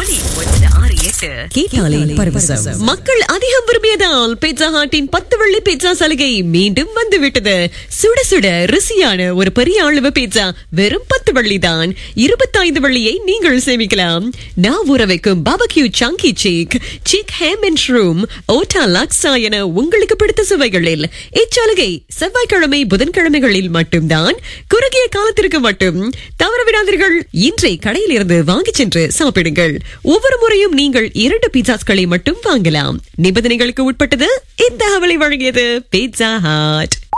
ஒன்பது ஆறு எட்டு கேட்டாலே பரவசம் மக்கள் அதிகம் விரும்பியதால் பீட்சா ஹாட்டின் பத்து வெள்ளி பீட்சா சலுகை மீண்டும் வந்துவிட்டது சுட சுட ருசியான ஒரு பெரிய அளவு பீட்சா வெறும் பத்து வெள்ளி தான் இருபத்தைந்து வெள்ளியை நீங்கள் சேமிக்கலாம் நான் ஊற வைக்கும் barbecue chunky chick chick ham and shroom ஓட்டா லாக்ஸா என உங்களுக்கு பிடித்த சுவைகளில் இச்சலுகை செவ்வாய்க்கிழமை புதன்கிழமைகளில் மட்டும்தான் குறுகிய காலத்திற்கு மட்டும் தவறவிடாதீர்கள் இன்றை கடையில் இருந்து வாங்கிச் சென்று சாப்பிடுங்கள் ஒவ்வொரு முறையும் நீங்கள் இரண்டு பீட்சாஸ்களை மட்டும் வாங்கலாம் நிபந்தனைகளுக்கு உட்பட்டது இந்த அவளை வழங்கியது பீட்சா ஹாட்